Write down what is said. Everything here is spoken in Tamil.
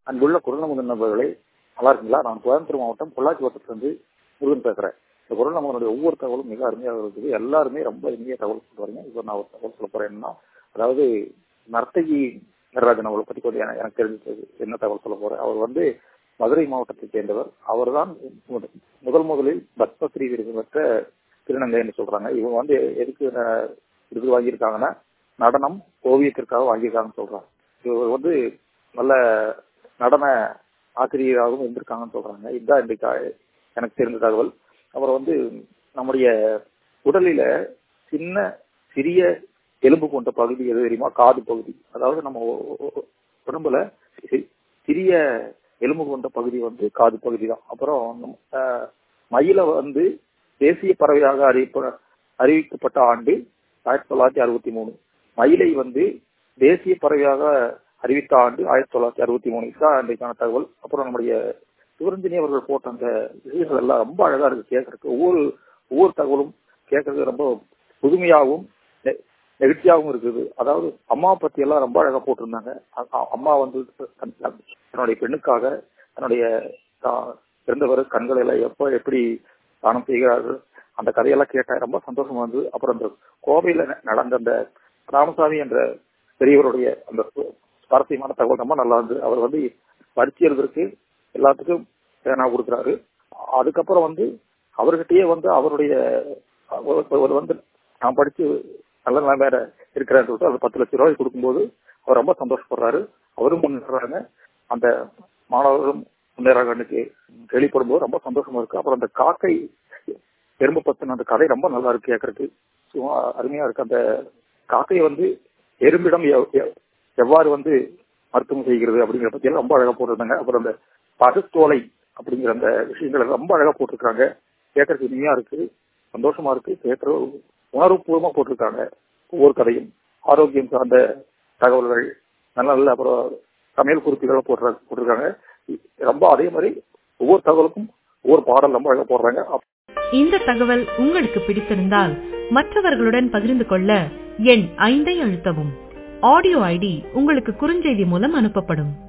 அன்புள்ள குரல் நண்பர்களே நல்லா இருக்குங்களா நான் கோயம்புத்தூர் மாவட்டம் பொள்ளாச்சி வட்டத்திலிருந்து முருகன் பேசுறேன் இந்த குரல் நம்மளுடைய ஒவ்வொரு தகவலும் மிக அருமையாக இருக்குது எல்லாருமே ரொம்ப இனிய தகவல் சொல்லிட்டு வரீங்க இப்போ நான் ஒரு தகவல் சொல்ல போறேன் என்னன்னா அதாவது நர்த்தகி நடராஜன் அவளை பத்தி கொஞ்சம் எனக்கு- எனக்கு தெரிஞ்சது என்ன தகவல் சொல்ல போறேன் அவர் வந்து மதுரை மாவட்டத்தை சேர்ந்தவர் அவர்தான் முத- முதல் முதலில் பத்மஸ்ரீ விருது பெற்ற திருநங்கைன்னு சொல்றாங்க இவங்க வந்து எதுக்கு ந- விருது வாங்கியிருக்காங்கன்னா நடனம் ஓவியத்திற்காக வாங்கியிருக்காங்கன்னு சொல்றாங்க இவர் வந்து நல்ல நடன ஆசிரியராகவும் இருந்திருக்காங்கன்னு சொல்றாங்க இதுதான் இன்றைக்கு எனக்கு தெரிந்த தகவல் அப்புறம் வந்து நம்முடைய உடலில சின்ன சிறிய எலும்பு கொண்ட பகுதி எது தெரியுமா காது பகுதி அதாவது நம்ம உ- உ- உடம்புல சி- சிறிய எலும்பு கொண்ட பகுதி வந்து காது பகுதி தான் அப்புறம் நம்ம, அஹ், மயில வந்து தேசிய பறவையாக அறிவிப்ப அறிவிக்கப்பட்ட ஆண்டு ஆயிரத்தி தொள்ளாயிரத்தி அறுபத்தி மூணு மயிலை வந்து தேசிய பறவையாக அறிவித்த ஆண்டு ஆயிரத்தி தொள்ளாயிரத்தி அறுபத்தி மூணு இதுதான் இன்றைக்கான தகவல் அப்புறம் நம்முடைய சிவரஞ்சனி அவர்கள் போட்ட அந்த விஷயங்கள் எல்லாம் ரொம்ப அழகா இருக்கு கேட்கறதுக்கு ஒவ்வொரு ஒவ்வொரு தகவலும் கேட்கறதுக்கு ரொம்ப புதுமையாகவும் நெ- நெகிழ்ச்சியாகவும் இருக்குது அதாவது அம்மா பத்தி எல்லாம் ரொம்ப அழகா போட்டிருந்தாங்க அ- அ- அம்மா வந்து தன்- தன்- தன்னுடைய பெண்ணுக்காக தன்னுடைய தா- பிறந்தவர் கண்களை எல்லாம் எப்ப எப்படி தானம் செய்கிறார்கள் அந்த கதையெல்லாம் கேட்டேன் ரொம்ப சந்தோஷமா இருந்தது அப்புறம் அந்த கோவையில ந- நடந்த அந்த ராமசாமி என்ற பெரியவருடைய அந்த சு- சுவாரஸ்யமான தகவல் ரொம்ப நல்லா இருந்தது அவர் வந்து பரிச்சை எழுதுறதுக்கு எல்லாத்துக்கும் பேனா கொடுக்குறாரு அதுக்கப்புறம் வந்து அவர்கிட்டயே வந்து அவருடைய ஒரு- ஒரு வந்து நான் படிச்சு நல்ல நிலைமையில இருக்கிறேன்னு சொல்லிட்டு அது பத்து லட்சம் ரூபாய் கொடுக்கும்போது அவர் ரொம்ப சந்தோஷப்படுறாரு அவரும் முன்னேறாங்க அந்த மாணவர்களும் முன்னேறாங்கன்னு கேள்விப்படும்போது ரொம்ப சந்தோஷமா இருக்கு அப்புறம் அந்த காக்கை எறும்பு பத்தின அந்த கதை ரொம்ப நல்லா இருக்கு கேட்கறதுக்கு சும்மா அருமையா இருக்கு அந்த காக்கையை வந்து எறும்பிடம் எவ்- எவ்- எவ்வாறு வந்து மருத்துவம் செய்கிறது அப்படிங்கிற பத்தி எல்லாம் ரொம்ப அழகா போட்டிருந்தாங்க அப்புறம் அந்த பசுத்தோலை அப்படிங்கிற அந்த விஷயங்களை ரொம்ப அழகா போட்டிருக்காங்க கேட்கறதுக்கு இனிமையா இருக்கு சந்தோஷமா இருக்கு கேட்கற உணர்வுபூர்வமா போட்டிருக்காங்க ஒவ்வொரு கதையும் ஆரோக்கியம் சார்ந்த தகவல்கள் நல்ல நல்ல அப்புறம் சமையல் குறிப்புகளை போடுற போட்டிருக்காங்க ரொம்ப அதே மாதிரி ஒவ்வொரு தகவலுக்கும் ஒவ்வொரு பாடல் ரொம்ப அழகா போடுறாங்க இந்த தகவல் உங்களுக்கு பிடித்திருந்தால் மற்றவர்களுடன் பகிர்ந்து கொள்ள எண் ஐந்தை அழுத்தவும் ஆடியோ ஐடி உங்களுக்கு குறுஞ்செய்தி மூலம் அனுப்பப்படும்